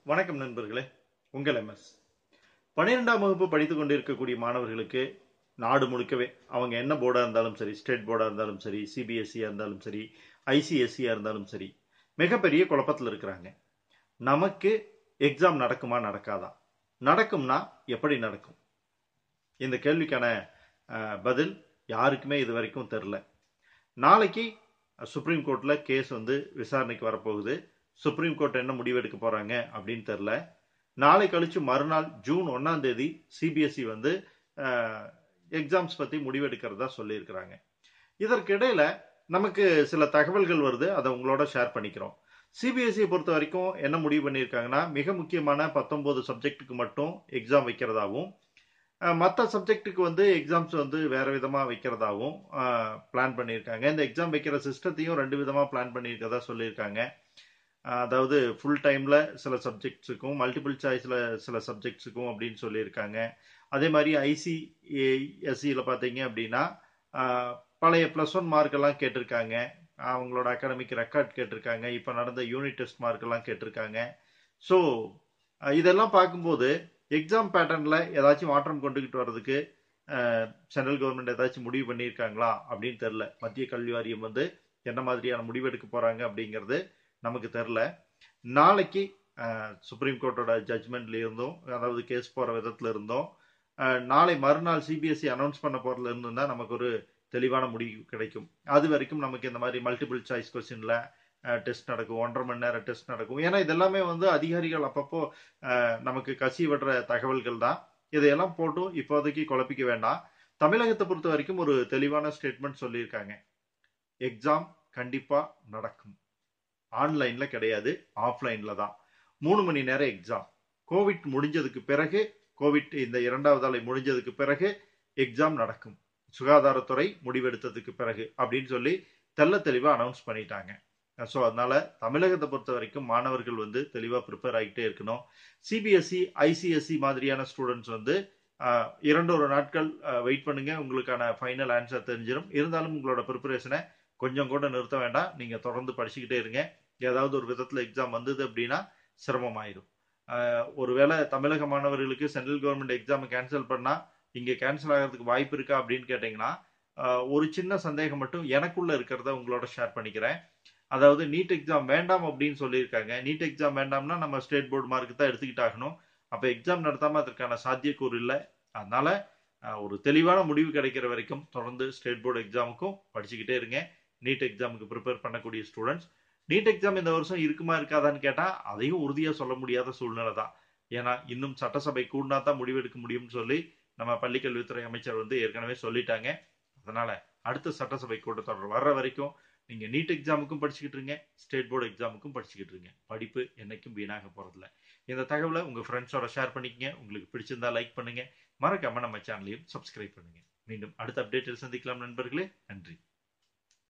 வணக்கம் நண்பர்களே உங்கள் எம்எஸ் பன்னிரெண்டாம் வகுப்பு படித்துக் கொண்டிருக்கக்கூடிய மாணவர்களுக்கு நாடு முழுக்கவே அவங்க என்ன போர்டாக இருந்தாலும் சரி ஸ்டேட் போர்டாக இருந்தாலும் சரி சிபிஎஸ்சியாக இருந்தாலும் சரி ஐசிஎஸ்சியாக இருந்தாலும் சரி மிகப்பெரிய குழப்பத்தில் இருக்கிறாங்க நமக்கு எக்ஸாம் நடக்குமா நடக்காதா நடக்கும்னா எப்படி நடக்கும் இந்த கேள்விக்கான அஹ், பதில் யாருக்குமே இது வரைக்கும் தெரில நாளைக்கு சுப்ரீம் கோர்ட்டில் கேஸ் வந்து விசாரணைக்கு வரப்போகுது சுப்ரீம் கோர்ட் என்ன முடிவெடுக்க போறாங்க அப்படின்னு தெரில நாளை கழிச்சு மறுநாள் ஜூன் ஒன்னாம் தேதி சிபிஎஸ்இ வந்து எக்ஸாம்ஸ் பத்தி முடிவெடுக்கிறதா சொல்லியிருக்கிறாங்க இதற்கிடையில நமக்கு சில தகவல்கள் வருது அதை உங்களோட ஷேர் பண்ணிக்கிறோம் சிபிஎஸ்இ பொறுத்த வரைக்கும் என்ன முடிவு பண்ணியிருக்காங்கன்னா மிக முக்கியமான பத்தொன்பது சப்ஜெக்ட்டுக்கு மட்டும் எக்ஸாம் வைக்கிறதாவும் மற்ற சப்ஜெக்ட்டுக்கு வந்து எக்ஸாம்ஸ் வந்து வேற விதமாக வைக்கிறதாவும் பிளான் பண்ணியிருக்காங்க இந்த எக்ஸாம் வைக்கிற சிஸ்டத்தையும் ரெண்டு விதமாக பிளான் பண்ணியிருக்கதா சொல்லியிருக்காங்க அஹ் அதாவது ஃபுல் டைமில் சில சப்ஜெக்ட்ஸுக்கும் மல்டிபிள் சாய்ஸில் சில சப்ஜெக்ட்ஸுக்கும் அப்படின்னு சொல்லியிருக்காங்க அதே மாதிரி ஐசிஎஸ்சியில் பார்த்தீங்க அப்படின்னா அஹ் பழைய ப்ளஸ் ஒன் மார்க் எல்லாம் கேட்டிருக்காங்க அவங்களோட அகாடமிக் ரெக்கார்ட் கேட்டிருக்காங்க இப்போ நடந்த யூனிட் டெஸ்ட் மார்க் எல்லாம் கேட்டிருக்காங்க ஸோ இதெல்லாம் பார்க்கும்போது எக்ஸாம் பேட்டர்னில் ஏதாச்சும் மாற்றம் கொண்டுகிட்டு வர்றதுக்கு சென்ட்ரல் கவர்மெண்ட் ஏதாச்சும் முடிவு பண்ணியிருக்காங்களா அப்படின்னு தெரில மத்திய கல்வி வாரியம் வந்து என்ன மாதிரியான முடிவு எடுக்க போகிறாங்க அப்படிங்கிறது நமக்கு தெரில நாளைக்கு சுப்ரீம் கோர்ட்டோட ஜட்ஜ்மெண்ட்ல இருந்தும் அதாவது கேஸ் போகிற விதத்தில் இருந்தோம் அஹ், நாளை மறுநாள் சிபிஎஸ்சி அனௌன்ஸ் பண்ண போகிறதுல இருந்தும் தான் நமக்கு ஒரு தெளிவான முடிவு கிடைக்கும் அது வரைக்கும் நமக்கு இந்த மாதிரி மல்டிபிள் சாய்ஸ் கொஸ்டினில் டெஸ்ட் நடக்கும் ஒன்றரை மணி நேரம் டெஸ்ட் நடக்கும் ஏன்னா இதெல்லாமே வந்து அதிகாரிகள் அப்பப்போ அஹ், நமக்கு கசி விடுற தகவல்கள் தான் இதையெல்லாம் போட்டும் இப்போதைக்கு குழப்பிக்க வேண்டாம் தமிழகத்தை பொறுத்த வரைக்கும் ஒரு தெளிவான ஸ்டேட்மெண்ட் சொல்லியிருக்காங்க எக்ஸாம் கண்டிப்பா நடக்கும் ஆன்லைன்ல கிடையாது ஆஃப்லைன்ல தான் மூணு மணி நேரம் எக்ஸாம் கோவிட் முடிஞ்சதுக்கு பிறகு கோவிட் இந்த இரண்டாவது அலை முடிஞ்சதுக்கு பிறகு எக்ஸாம் நடக்கும் சுகாதாரத்துறை முடிவெடுத்ததுக்கு பிறகு அப்படின்னு சொல்லி தெள்ள தெளிவா அனௌன்ஸ் பண்ணிட்டாங்க ஸோ அதனால தமிழகத்தை பொறுத்த வரைக்கும் மாணவர்கள் வந்து தெளிவா ப்ரிப்பேர் ஆகிட்டே இருக்கணும் சிபிஎஸ்சி ஐசிஎஸ்சி மாதிரியான ஸ்டூடெண்ட்ஸ் வந்து ஆஹ், இரண்டு ஒரு நாட்கள் வெயிட் பண்ணுங்க உங்களுக்கான ஃபைனல் ஆன்சர் தெரிஞ்சிடும் இருந்தாலும் உங்களோட ப்ரிப்பரேஷனை கொஞ்சம் கூட நிறுத்த வேண்டாம் நீங்க தொடர்ந்து படிச்சுக்கிட்டே இருங்க ஏதாவது ஒரு விதத்துல எக்ஸாம் வந்தது அப்படின்னா சிரமமாயிடும் ஆஹ், ஒருவேளை தமிழக மாணவர்களுக்கு சென்ட்ரல் கவர்மெண்ட் எக்ஸாம் கேன்சல் பண்ணா இங்க கேன்சல் ஆகிறதுக்கு வாய்ப்பு இருக்கா அப்படின்னு கேட்டீங்கன்னா ஆஹ், ஒரு சின்ன சந்தேகம் மட்டும் எனக்குள்ள இருக்கிறத உங்களோட ஷேர் பண்ணிக்கிறேன் அதாவது நீட் எக்ஸாம் வேண்டாம் அப்படின்னு சொல்லியிருக்காங்க நீட் எக்ஸாம் வேண்டாம்னா நம்ம ஸ்டேட் போர்டு மார்க் தான் எடுத்துக்கிட்டு ஆகணும் அப்ப எக்ஸாம் நடத்தாம அதற்கான சாத்தியக்கூறு இல்லை அதனால ஆஹ், ஒரு தெளிவான முடிவு கிடைக்கிற வரைக்கும் தொடர்ந்து ஸ்டேட் போர்டு எக்ஸாமுக்கும் படிச்சுக்கிட்டே இருங்க நீட் எக்ஸாமுக்கு ப்ரிப்பேர் பண்ணக்கூடிய ஸ்டூடெண்ட்ஸ் நீட் எக்ஸாம் இந்த வருஷம் இருக்குமா இருக்காதான்னு கேட்டா அதையும் உறுதியா சொல்ல முடியாத சூழ்நிலை தான் ஏன்னா இன்னும் சட்டசபை கூடினா தான் முடிவெடுக்க முடியும்னு சொல்லி நம்ம பள்ளிக்கல்வித்துறை அமைச்சர் வந்து ஏற்கனவே சொல்லிட்டாங்க அதனால அடுத்த சட்டசபை கூட்டத்தொடர் வர்ற வரைக்கும் நீங்க நீட் எக்ஸாமுக்கும் படிச்சுக்கிட்டு இருங்க ஸ்டேட் போர்டு எக்ஸாமுக்கும் படிச்சுக்கிட்டு இருங்க படிப்பு என்னைக்கும் வீணாக போறதில்ல இந்த தகவலை உங்க ஃப்ரெண்ட்ஸோட ஷேர் பண்ணிக்கங்க உங்களுக்கு பிடிச்சிருந்தா லைக் பண்ணுங்க மறக்காம நம்ம சேனலையும் சப்ஸ்கிரைப் பண்ணுங்க மீண்டும் அடுத்த அப்டேட்டில் சந்திக்கலாம் நண்பர்களே நன்றி